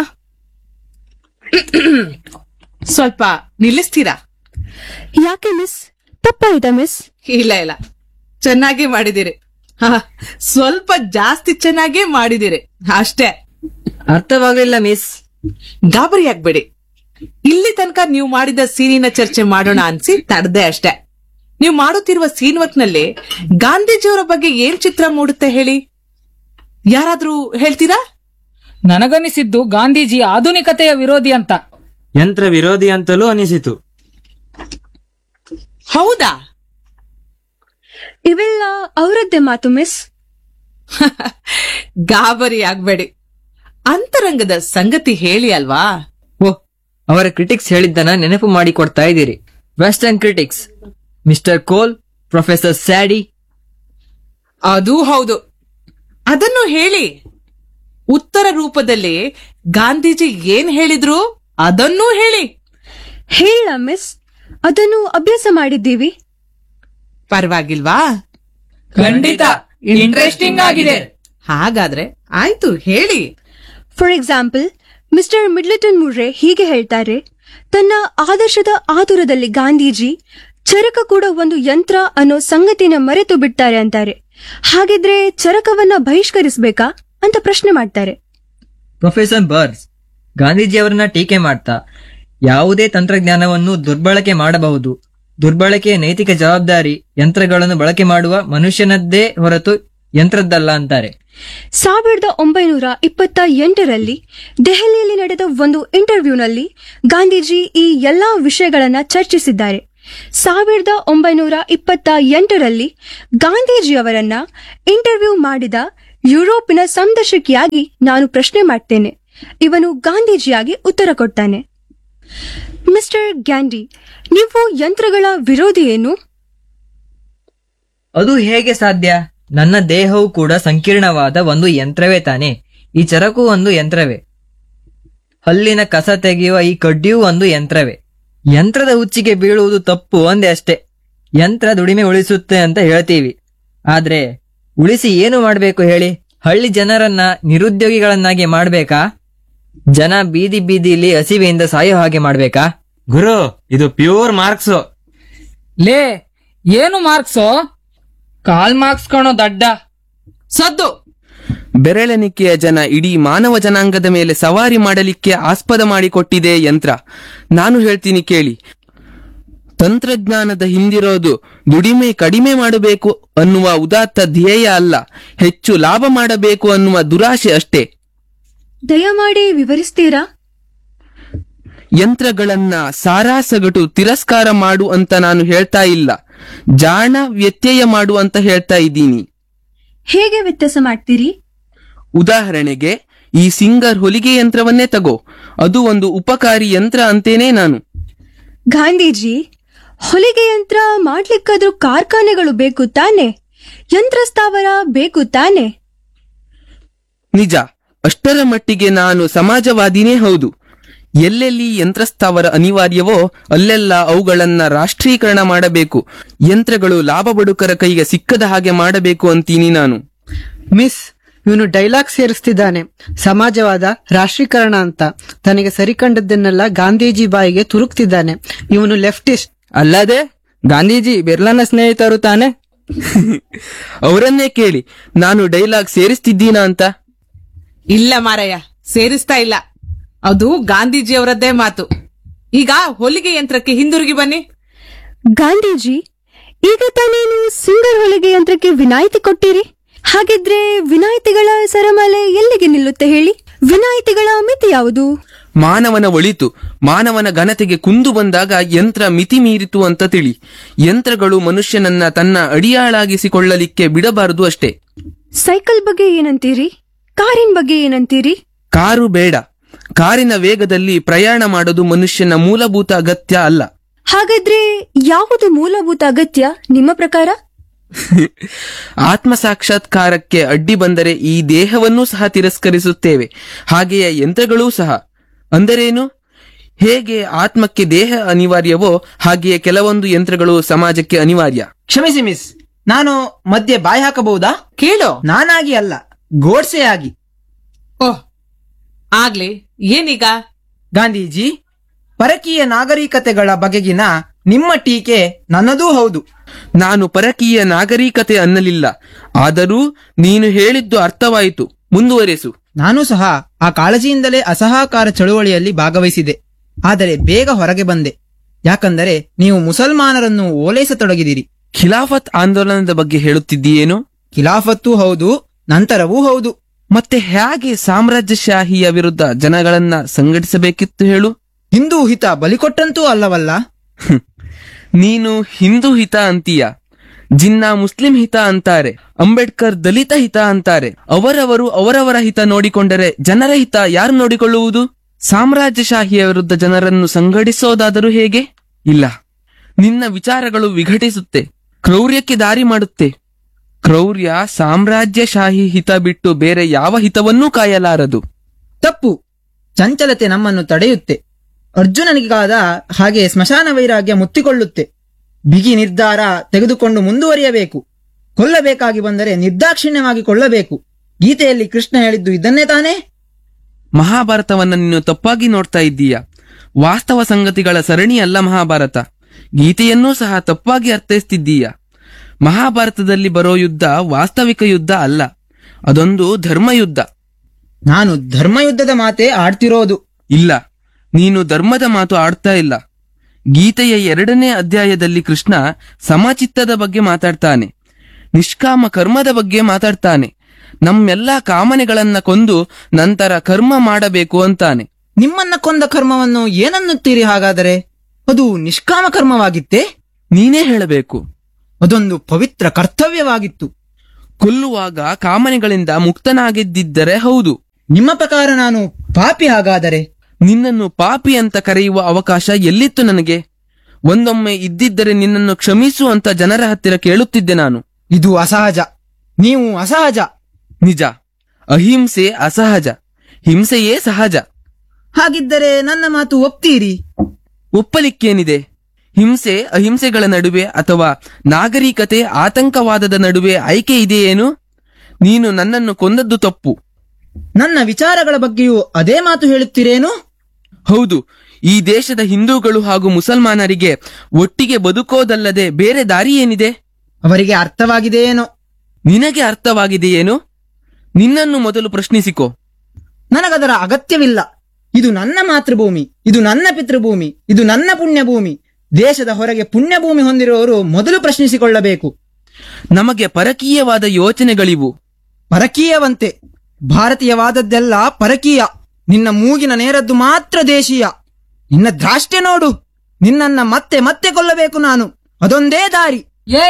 ಸ್ವಲ್ಪ ನಿಲ್ಲಿಸ್ತೀರಾ
ಯಾಕೆ ಮಿಸ್ ತಪ್ಪಾಯ್ತಾ ಮಿಸ್
ಇಲ್ಲ ಇಲ್ಲ ಚೆನ್ನಾಗೇ ಮಾಡಿದಿರಿ ಹ, ಸ್ವಲ್ಪ ಜಾಸ್ತಿ ಚೆನ್ನಾಗೇ ಮಾಡಿದಿರಿ ಅಷ್ಟೇ
ಅರ್ಥವಾಗಲಿಲ್ಲ ಮಿಸ್
ಗಾಬರಿ ಆಗ್ಬೇಡಿ ಇಲ್ಲಿ ತನಕ ನೀವು ಮಾಡಿದ ಸೀನಿನ ಚರ್ಚೆ ಮಾಡೋಣ ಅನ್ಸಿ ತಡ್ದೆ ಅಷ್ಟೇ ನೀವು ಮಾಡುತ್ತಿರುವ ಸೀನ್ ವರ್ಕ್ ನಲ್ಲಿ ಗಾಂಧೀಜಿಯವರ ಬಗ್ಗೆ ಏನ್ ಚಿತ್ರ ಮೂಡುತ್ತೆ ಹೇಳಿ ಯಾರಾದ್ರೂ ಹೇಳ್ತೀರಾ
ನನಗನಿಸಿದ್ದು ಗಾಂಧೀಜಿ ಆಧುನಿಕತೆಯ ವಿರೋಧಿ ಅಂತ
ಯಂತ್ರ ವಿರೋಧಿ ಅಂತಲೂ ಅನಿಸಿತು
ಹೌದಾ
ಇವೆಲ್ಲ ಅವರದ್ದೇ ಮಾತು ಮಿಸ್
ಗಾಬರಿ ಆಗ್ಬೇಡಿ ಅಂತರಂಗದ ಸಂಗತಿ ಹೇಳಿ ಅಲ್ವಾ
ಓಹ್ ಅವರ ಕ್ರಿಟಿಕ್ಸ್ ಹೇಳಿದ್ದನ್ನ ನೆನಪು ಮಾಡಿ ಕೊಡ್ತಾ ಇದ್ದೀರಿ western critics mister Cole professor Sadie
ಅದೂ ಹೌದು ಅದನ್ನು ಹೇಳಿ ಉತ್ತರ ರೂಪದಲ್ಲಿ ಗಾಂಧೀಜಿ ಏನ್ ಹೇಳಿದ್ರು ಅದನ್ನೂ ಹೇಳಿ
ಹೇಳ ಮಿಸ್ ಅದನ್ನು ಅಭ್ಯಾಸ ಮಾಡಿದ್ದೀವಿ
ಪರವಾಗಿಲ್ವಾ
ಖಂಡಿತ ಇಂಟ್ರೆಸ್ಟಿಂಗ್ ಆಗಿದೆ
ಹಾಗಾದ್ರೆ ಆಯ್ತು ಹೇಳಿ
for example mister Middleton Murry ಹೀಗೆ ಹೇಳ್ತಾರೆ ತನ್ನ ಆದರ್ಶದ ಆತುರದಲ್ಲಿ ಗಾಂಧೀಜಿ ಚರಕ ಕೂಡ ಒಂದು ಯಂತ್ರ ಅನ್ನೋ ಸಂಗತಿನ ಮರೆತು ಬಿಡ್ತಾರೆ ಅಂತಾರೆ ಹಾಗಿದ್ರೆ ಚರಕವನ್ನ ಬಹಿಷ್ಕರಿಸಬೇಕಾ ಅಂತ ಪ್ರಶ್ನೆ ಮಾಡ್ತಾರೆ
ಪ್ರೊಫೆಸರ್ ಬರ್ಸ್ ಗಾಂಧೀಜಿಯವರನ್ನ ಟೀಕೆ ಮಾಡ್ತಾ ಯಾವುದೇ ತಂತ್ರಜ್ಞಾನವನ್ನು ದುರ್ಬಳಕೆ ಮಾಡಬಹುದು ದುರ್ಬಳಕೆಯ ನೈತಿಕ ಜವಾಬ್ದಾರಿ ಯಂತ್ರಗಳನ್ನು ಬಳಕೆ ಮಾಡುವ ಮನುಷ್ಯನದ್ದೇ ಹೊರತು ಯಂತ್ರದ್ದಲ್ಲ ಅಂತಾರೆ
ಸಾವಿರದ ಒಂಬೈನೂರ ಇಪ್ಪತ್ತ ಎಂಟರಲ್ಲಿ ದೆಹಲಿಯಲ್ಲಿ ನಡೆದ ಒಂದು ಇಂಟರ್ವ್ಯೂನಲ್ಲಿ ಗಾಂಧೀಜಿ ಈ ಎಲ್ಲಾ ವಿಷಯಗಳನ್ನ ಚರ್ಚಿಸಿದ್ದಾರೆ ಸಾವಿರದ ಒಂಬೈನೂರ ಇಪ್ಪತ್ತ ಎಂಟರಲ್ಲಿ ಗಾಂಧೀಜಿಯವರನ್ನ ಇಂಟರ್ವ್ಯೂ ಮಾಡಿದ ಯುರೋಪಿನ ಸಂದರ್ಶಕಿಯಾಗಿ ನಾನು ಪ್ರಶ್ನೆ ಮಾಡ್ತೇನೆ ಇವನು ಗಾಂಧೀಜಿಯಾಗಿ ಉತ್ತರ ಕೊಡ್ತಾನೆ ಮಿಸ್ಟರ್ ಗ್ಯಾಂಡಿ ನೀವು ಯಂತ್ರಗಳ ವಿರೋಧಿ ಏನು
ಅದು ಹೇಗೆ ಸಾಧ್ಯ ನನ್ನ ದೇಹವು ಕೂಡ ಸಂಕೀರ್ಣವಾದ ಒಂದು ಯಂತ್ರವೇ ತಾನೆ ಈ ಚರಕು ಒಂದು ಯಂತ್ರವೇ ಹಲ್ಲಿನ ಕಸ ತೆಗೆಯುವ ಈ ಕಡ್ಡಿಯೂ ಒಂದು ಯಂತ್ರವೇ ಯಂತ್ರದ ಹುಚ್ಚಿಗೆ ಬೀಳುವುದು ತಪ್ಪು ಒಂದೇ ಅಷ್ಟೇ ಯಂತ್ರ ದುಡಿಮೆ ಉಳಿಸುತ್ತೆ ಅಂತ ಹೇಳ್ತೀವಿ ಆದ್ರೆ ಉಳಿಸಿ ಏನು ಮಾಡ್ಬೇಕು ಹೇಳಿ ಹಳ್ಳಿ ಜನರನ್ನ ನಿರುದ್ಯೋಗಿಗಳನ್ನಾಗಿ ಮಾಡ್ಬೇಕಾ ಜನ ಬೀದಿ ಬೀದಿಲಿ ಹಸಿವೆಯಿಂದ ಸಾಯೋ ಹಾಗೆ ಮಾಡ್ಬೇಕಾ
ಗುರು ಇದು ಪ್ಯೂರ್ ಮಾರ್ಕ್ಸ್
ಲೇ ಏನು ಮಾರ್ಕ್ಸೋ ಕಾಲ್ ಮಾರ್ಕ್ಸ್ ಕಣೋ ದಡ್ಡ
ಸದ್ದು
ಬೆರಳೆಣಿಕೆಯ ಜನ ಇಡೀ ಮಾನವ ಜನಾಂಗದ ಮೇಲೆ ಸವಾರಿ ಮಾಡಲಿಕ್ಕೆ ಆಸ್ಪದ ಮಾಡಿಕೊಟ್ಟಿದೆ ಯಂತ್ರ ನಾನು ಹೇಳ್ತೀನಿ ಕೇಳಿ ತಂತ್ರಜ್ಞಾನದ ಹಿಂದಿರೋದು ದುಡಿಮೆ ಕಡಿಮೆ ಮಾಡಬೇಕು ಅನ್ನುವ ಉದಾತ್ತ ಧ್ಯೇಯ ಅಲ್ಲ ಹೆಚ್ಚು ಲಾಭ ಮಾಡಬೇಕು ಅನ್ನುವ ದುರಾಶೆ ಅಷ್ಟೇ
ದಯಮಾಡಿ ವಿವರಿಸ್ತೀರಾ
ಯಂತ್ರಗಳನ್ನ ಸಾರಾಸಗಟು ತಿರಸ್ಕಾರ ಮಾಡು ಅಂತ ನಾನು ಹೇಳ್ತಾ ಇಲ್ಲ ಜಾಣ ವ್ಯತ್ಯಯ ಮಾಡು ಅಂತ ಹೇಳ್ತಾ ಇದ್ದೀನಿ
ಹೇಗೆ ವ್ಯತ್ಯಾಸ ಮಾಡ್ತೀರಿ
ಉದಾಹರಣೆಗೆ ಈ ಸಿಂಗರ್ ಹೊಲಿಗೆ ಯಂತ್ರವನ್ನೇ ತಗೋ ಅದು ಒಂದು ಉಪಕಾರಿ ಯಂತ್ರ ಅಂತೇನೆ ನಾನು
ಗಾಂಧೀಜಿ ಹೊಲಿಗೆ ಯಂತ್ರ ಮಾಡ್ಲಿಕ್ಕಾದ್ರೂ ಕಾರ್ಖಾನೆಗಳು ಬೇಕು ತಾನೆ ಯಂತ್ರ ಸ್ಥಾವರ ಬೇಕು ತಾನೆ
ನಿಜ ಅಷ್ಟರ ಮಟ್ಟಿಗೆ ನಾನು ಸಮಾಜವಾದಿನೇ ಹೌದು ಎಲ್ಲೆಲ್ಲಿ ಯಂತ್ರಸ್ಥಾವರ ಅನಿವಾರ್ಯವೋ ಅಲ್ಲೆಲ್ಲ ಅವುಗಳನ್ನ ರಾಷ್ಟ್ರೀಕರಣ ಮಾಡಬೇಕು ಯಂತ್ರಗಳು ಲಾಭ ಬಡುಕರ ಕೈಗೆ ಸಿಕ್ಕದ ಹಾಗೆ ಮಾಡಬೇಕು ಅಂತೀನಿ ನಾನು
ಮಿಸ್ ಇವನು ಡೈಲಾಗ್ ಸೇರಿಸ್ತಿದ್ದಾನೆ ಸಮಾಜವಾದ ರಾಷ್ಟ್ರೀಕರಣ ಅಂತ ತನಗೆ ಸರಿಕಂಡದ್ದನ್ನೆಲ್ಲ ಗಾಂಧೀಜಿ ಬಾಯಿಗೆ ತುರುಕ್ತಿದ್ದಾನೆ ಇವನು ಲೆಫ್ಟಿಸ್ಟ್
ಅಲ್ಲದೆ ಗಾಂಧೀಜಿ ಬಿರ್ಲನ ಸ್ನೇಹಿತರು ತಾನೆ
ಅವರನ್ನೇ ಕೇಳಿ ನಾನು ಡೈಲಾಗ್ ಸೇರಿಸ್ತಿದ್ದೀನಾ ಅಂತ
ಇಲ್ಲ ಮಾರಯ್ಯ ಸೇರಿಸ್ತಾ ಇಲ್ಲ ಅದು ಗಾಂಧೀಜಿಯವರದ್ದೇ ಮಾತು ಈಗ ಹೊಲಿಗೆ ಯಂತ್ರಕ್ಕೆ ಹಿಂದಿರುಗಿ ಬನ್ನಿ
ಗಾಂಧೀಜಿ ಈಗ ತಾನೇ ನೀವು ಸಿಂಗರ್ ಹೊಲಿಗೆ ಯಂತ್ರಕ್ಕೆ ವಿನಾಯಿತಿ ಕೊಟ್ಟಿರಿ ಹಾಗಿದ್ರೆ ವಿನಾಯಿತಿಗಳ ಸರಮಾಲೆ ಎಲ್ಲಿಗೆ ನಿಲ್ಲುತ್ತೆ ಹೇಳಿ ವಿನಾಯಿತಿಗಳ ಮಿತಿ ಯಾವುದು
ಮಾನವನ ಒಳಿತು ಮಾನವನ ಘನತೆಗೆ ಕುಂದು ಬಂದಾಗ ಯಂತ್ರ ಮಿತಿ ಮೀರಿತು ಅಂತ ತಿಳಿ ಯಂತ್ರಗಳು ಮನುಷ್ಯನನ್ನ ತನ್ನ ಅಡಿಯಾಳಾಗಿಸಿಕೊಳ್ಳಲಿಕ್ಕೆ ಬಿಡಬಾರದು ಅಷ್ಟೇ
ಸೈಕಲ್ ಬಗ್ಗೆ ಏನಂತೀರಿ ಕಾರಿನ ಬಗ್ಗೆ ಏನಂತೀರಿ
ಕಾರು ಬೇಡ ಕಾರಿನ ವೇಗದಲ್ಲಿ ಪ್ರಯಾಣ ಮಾಡೋದು ಮನುಷ್ಯನ ಮೂಲಭೂತ ಅಗತ್ಯ ಅಲ್ಲ
ಹಾಗಾದ್ರೆ ಯಾವುದು ಮೂಲಭೂತ ಅಗತ್ಯ ನಿಮ್ಮ ಪ್ರಕಾರ
ಆತ್ಮ ಸಾಕ್ಷಾತ್ಕಾರಕ್ಕೆ ಅಡ್ಡಿ ಬಂದರೆ ಈ ದೇಹವನ್ನೂ ಸಹ ತಿರಸ್ಕರಿಸುತ್ತೇವೆ ಹಾಗೆಯೇ ಯಂತ್ರಗಳೂ ಸಹ ಅಂದರೇನು ಹೇಗೆ ಆತ್ಮಕ್ಕೆ ದೇಹ ಅನಿವಾರ್ಯವೋ ಹಾಗೆಯೇ ಕೆಲವೊಂದು ಯಂತ್ರಗಳು ಸಮಾಜಕ್ಕೆ ಅನಿವಾರ್ಯ
ಕ್ಷಮಿಸಿ ಮಿಸ್ ನಾನು ಮಧ್ಯೆ ಬಾಯಿ ಹಾಕಬಹುದಾ
ಕೇಳು
ನಾನಾಗಿ ಅಲ್ಲ ಗೋಡ್ಸೆ ಆಗಿ
ಓಹ್ ಆಗ್ಲಿ ಏನೀಗ
ಗಾಂಧೀಜಿ ಪರಕೀಯ ನಾಗರಿಕತೆಗಳ ಬಗೆಗಿನ ನಿಮ್ಮ ಟೀಕೆ ನನ್ನದೂ ಹೌದು
ನಾನು ಪರಕೀಯ ನಾಗರಿಕತೆ ಅನ್ನಲಿಲ್ಲ ಆದರೂ ನೀನು ಹೇಳಿದ್ದು ಅರ್ಥವಾಯಿತು ಮುಂದುವರೆಸು
ನಾನು ಸಹ ಆ ಕಾಳಜಿಯಿಂದಲೇ ಅಸಹಕಾರ ಚಳುವಳಿಯಲ್ಲಿ ಭಾಗವಹಿಸಿದೆ ಆದರೆ ಬೇಗ ಹೊರಗೆ ಬಂದೆ ಯಾಕಂದರೆ ನೀವು ಮುಸಲ್ಮಾನರನ್ನು ಓಲೈಸತೊಡಗಿದಿರಿ
ಖಿಲಾಫತ್ ಆಂದೋಲನದ ಬಗ್ಗೆ ಹೇಳುತ್ತಿದ್ದೀಯೇನು
ಖಿಲಾಫತ್ತೂ ಹೌದು ನಂತರವೂ ಹೌದು
ಮತ್ತೆ ಹೇಗೆ ಸಾಮ್ರಾಜ್ಯಶಾಹಿಯ ವಿರುದ್ಧ ಜನಗಳನ್ನ ಸಂಘಟಿಸಬೇಕಿತ್ತು ಹೇಳು
ಹಿಂದೂ ಹಿತ ಬಲಿಕೊಟ್ಟಂತೂ ಅಲ್ಲವಲ್ಲ
ನೀನು ಹಿಂದೂ ಹಿತ ಅಂತೀಯ ಜಿನ್ನಾ ಮುಸ್ಲಿಂ ಹಿತ ಅಂತಾರೆ ಅಂಬೇಡ್ಕರ್ ದಲಿತ ಹಿತ ಅಂತಾರೆ ಅವರವರು ಅವರವರ ಹಿತ ನೋಡಿಕೊಂಡರೆ ಜನರ ಹಿತ ಯಾರು ನೋಡಿಕೊಳ್ಳುವುದು ಸಾಮ್ರಾಜ್ಯಶಾಹಿಯ ವಿರುದ್ಧ ಜನರನ್ನು ಸಂಘಟಿಸೋದಾದರೂ ಹೇಗೆ ಇಲ್ಲ ನಿನ್ನ ವಿಚಾರಗಳು ವಿಘಟಿಸುತ್ತೆ ಕ್ರೌರ್ಯಕ್ಕೆ ದಾರಿ ಮಾಡುತ್ತೆ ಕ್ರೌರ್ಯ ಸಾಮ್ರಾಜ್ಯಶಾಹಿ ಹಿತ ಬಿಟ್ಟು ಬೇರೆ ಯಾವ ಹಿತವನ್ನೂ ಕಾಯಲಾರದು
ತಪ್ಪು ಚಂಚಲತೆ ನಮ್ಮನ್ನು ತಡೆಯುತ್ತೆ ಅರ್ಜುನನಿಗಾದ ಹಾಗೆ ಸ್ಮಶಾನ ವೈರಾಗ್ಯ ಮುತ್ತಿಕೊಳ್ಳುತ್ತೆ ಬಿಗಿ ನಿರ್ಧಾರ ತೆಗೆದುಕೊಂಡು ಮುಂದುವರಿಯಬೇಕು ಕೊಲ್ಲಬೇಕಾಗಿ ಬಂದರೆ ನಿರ್ದಾಕ್ಷಿಣ್ಯವಾಗಿ ಕೊಳ್ಳಬೇಕು ಗೀತೆಯಲ್ಲಿ ಕೃಷ್ಣ ಹೇಳಿದ್ದು ಇದನ್ನೇ ತಾನೇ
ಮಹಾಭಾರತವನ್ನ ನೀನು ತಪ್ಪಾಗಿ ನೋಡ್ತಾ ಇದ್ದೀಯ ವಾಸ್ತವ ಸಂಗತಿಗಳ ಸರಣಿ ಅಲ್ಲ ಮಹಾಭಾರತ ಗೀತೆಯನ್ನೂ ಸಹ ತಪ್ಪಾಗಿ ಅರ್ಥೈಸ್ತಿದ್ದೀಯ ಮಹಾಭಾರತದಲ್ಲಿ ಬರೋ ಯುದ್ಧ ವಾಸ್ತವಿಕ ಯುದ್ಧ ಅಲ್ಲ ಅದೊಂದು ಧರ್ಮಯುದ್ಧ
ನಾನು ಧರ್ಮಯುದ್ಧದ ಮಾತೇ ಆಡ್ತಿರೋದು
ಇಲ್ಲ ನೀನು ಧರ್ಮದ ಮಾತು ಆಡ್ತಾ ಇಲ್ಲ ಗೀತೆಯ ಎರಡನೇ ಅಧ್ಯಾಯದಲ್ಲಿ ಕೃಷ್ಣ ಸಮಚಿತ್ತದ ಬಗ್ಗೆ ಮಾತಾಡ್ತಾನೆ ನಿಷ್ಕಾಮ ಕರ್ಮದ ಬಗ್ಗೆ ಮಾತಾಡ್ತಾನೆ ನಮ್ಮೆಲ್ಲಾ ಕಾಮನೆಗಳನ್ನ ಕೊಂದು ನಂತರ ಕರ್ಮ ಮಾಡಬೇಕು ಅಂತಾನೆ
ನಿಮ್ಮನ್ನ ಕೊಂದ ಕರ್ಮವನ್ನು ಏನನ್ನುತ್ತೀರಿ ಹಾಗಾದರೆ ಅದು ನಿಷ್ಕಾಮ ಕರ್ಮವಾಗಿತ್ತೇ
ನೀನೇ ಹೇಳಬೇಕು
ಅದೊಂದು ಪವಿತ್ರ ಕರ್ತವ್ಯವಾಗಿತ್ತು
ಕೊಲ್ಲುವಾಗ ಕಾಮನೆಗಳಿಂದ ಮುಕ್ತನಾಗಿದ್ದಿದ್ದರೆ ಹೌದು
ನಿಮ್ಮ ಪ್ರಕಾರ ನಾನು ಪಾಪಿ ಹಾಗಾದರೆ
ನಿನ್ನನ್ನು ಪಾಪಿ ಅಂತ ಕರೆಯುವ ಅವಕಾಶ ಎಲ್ಲಿತ್ತು ನನಗೆ ಒಂದೊಮ್ಮೆ ಇದ್ದಿದ್ದರೆ ನಿನ್ನನ್ನು ಕ್ಷಮಿಸು ಅಂತ ಜನರ ಹತ್ತಿರ ಕೇಳುತ್ತಿದ್ದೆ ನಾನು
ಇದು ಅಸಹಜ ನೀವು ಅಸಹಜ
ನಿಜ ಅಹಿಂಸೆ ಅಸಹಜ ಹಿಂಸೆಯೇ ಸಹಜ
ಹಾಗಿದ್ದರೆ ನನ್ನ ಮಾತು ಒಪ್ತೀರಿ
ಒಪ್ಪಲಿಕ್ಕೇನಿದೆ ಹಿಂಸೆ ಅಹಿಂಸೆಗಳ ನಡುವೆ ಅಥವಾ ನಾಗರಿಕತೆ ಆತಂಕವಾದದ ನಡುವೆ ಆಯ್ಕೆ ಇದೆಯೇನು ನೀನು ನನ್ನನ್ನು ಕೊಂದದ್ದು ತಪ್ಪು
ನನ್ನ ವಿಚಾರಗಳ ಬಗ್ಗೆಯೂ ಅದೇ ಮಾತು ಹೇಳುತ್ತೀರೇನು
ಹೌದು ಈ ದೇಶದ ಹಿಂದೂಗಳು ಹಾಗೂ ಮುಸಲ್ಮಾನರಿಗೆ ಒಟ್ಟಿಗೆ ಬದುಕೋದಲ್ಲದೆ ಬೇರೆ ದಾರಿ ಏನಿದೆ
ಅವರಿಗೆ ಅರ್ಥವಾಗಿದೆಯೇನೋ
ನಿನಗೆ ಅರ್ಥವಾಗಿದೆಯೇನು ನಿನ್ನನ್ನು ಮೊದಲು ಪ್ರಶ್ನಿಸಿಕೋ
ನನಗದರ ಅಗತ್ಯವಿಲ್ಲ ಇದು ನನ್ನ ಮಾತೃಭೂಮಿ ಇದು ನನ್ನ ಪಿತೃಭೂಮಿ ಇದು ನನ್ನ ಪುಣ್ಯಭೂಮಿ ದೇಶದ ಹೊರಗೆ ಪುಣ್ಯಭೂಮಿ ಹೊಂದಿರುವವರು ಮೊದಲು ಪ್ರಶ್ನಿಸಿಕೊಳ್ಳಬೇಕು
ನಮಗೆ ಪರಕೀಯವಾದ ಯೋಚನೆಗಳಿವು
ಪರಕೀಯವಂತೆ ಭಾರತೀಯವಾದದ್ದೆಲ್ಲ ಪರಕೀಯ ನಿನ್ನ ಮೂಗಿನ ನೇರದ್ದು ಮಾತ್ರ ದೇಶೀಯ ನಿನ್ನ ದ್ರಾಷ್ಟ್ಯ ನೋಡು ನಿನ್ನನ್ನ ಮತ್ತೆ ಮತ್ತೆ ಕೊಲ್ಲಬೇಕು ನಾನು ಅದೊಂದೇ ದಾರಿ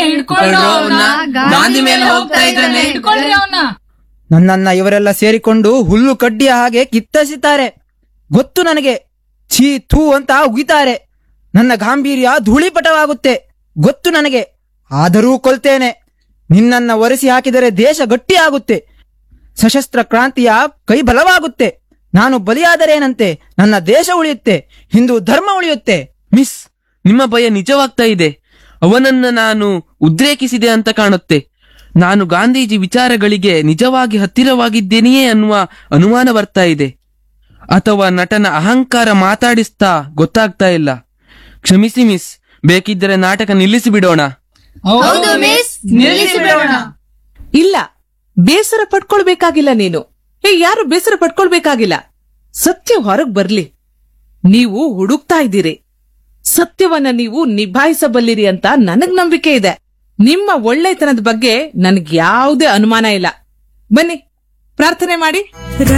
ಗಾಂಧಿ ಮೇಲೆ ಹೋಗ್ತಾ ಇದ್ದಾನೆ
ನನ್ನನ್ನ ಇವರೆಲ್ಲ ಸೇರಿಕೊಂಡು ಹುಲ್ಲು ಕಡ್ಡಿಯ ಹಾಗೆ ಕಿತ್ತಸಿತಾರೆ ಗೊತ್ತು ನನಗೆ ಛೀ ಥೂ ಅಂತ ಉಗಿತಾರೆ ನನ್ನ ಗಾಂಭೀರ್ಯ ಧೂಳಿಪಟವಾಗುತ್ತೆ ಗೊತ್ತು ನನಗೆ ಆದರೂ ಕೊಲ್ತೇನೆ ನಿನ್ನನ್ನ ಒರೆಸಿ ಹಾಕಿದರೆ ದೇಶ ಗಟ್ಟಿಯಾಗುತ್ತೆ ಸಶಸ್ತ್ರ ಕ್ರಾಂತಿಯ ಕೈ ಬಲವಾಗುತ್ತೆ ನಾನು ಬಲಿಯಾದರೇನಂತೆ ನನ್ನ ದೇಶ ಉಳಿಯುತ್ತೆ ಹಿಂದೂ ಧರ್ಮ ಉಳಿಯುತ್ತೆ
ಮಿಸ್ ನಿಮ್ಮ ಭಯ ನಿಜವಾಗ್ತಾ ಇದೆ ಅವನನ್ನ ನಾನು ಉದ್ರೇಕಿಸಿದೆ ಅಂತ ಕಾಣುತ್ತೆ ನಾನು ಗಾಂಧೀಜಿ ವಿಚಾರಗಳಿಗೆ ನಿಜವಾಗಿ ಹತ್ತಿರವಾಗಿದ್ದೇನೆಯೇ ಅನ್ನುವ ಅನುಮಾನ ಬರ್ತಾ ಇದೆ ಅಥವಾ ನಟನ ಅಹಂಕಾರ ಮಾತಾಡಿಸ್ತಾ ಗೊತ್ತಾಗ್ತಾ ಇಲ್ಲ ಕ್ಷಮಿಸಿ ಮಿಸ್ ಬೇಕಿದ್ದರೆ ನಾಟಕ ನಿಲ್ಲಿಸಿ ಬಿಡೋಣ
ಇಲ್ಲ ಬೇಸರ ಪಡ್ಕೊಳ್ಬೇಕಾಗಿಲ್ಲ ನೀನು ಹೇ ಯಾರು ಬೇಸರ ಪಡ್ಕೊಳ್ಬೇಕಾಗಿಲ್ಲ ಸತ್ಯ ಹೊರಗ್ ಬರ್ಲಿ ನೀವು ಹುಡುಕ್ತಾ ಇದ್ದೀರಿ ಸತ್ಯವನ್ನ ನೀವು ನಿಭಾಯಿಸಬಲ್ಲಿರಿ ಅಂತ ನನಗ್ ನಂಬಿಕೆ ಇದೆ ನಿಮ್ಮ ಒಳ್ಳೆತನದ ಬಗ್ಗೆ ನನಗ್ ಯಾವುದೇ ಅನುಮಾನ ಇಲ್ಲ ಬನ್ನಿ ಪ್ರಾರ್ಥನೆ ಮಾಡಿ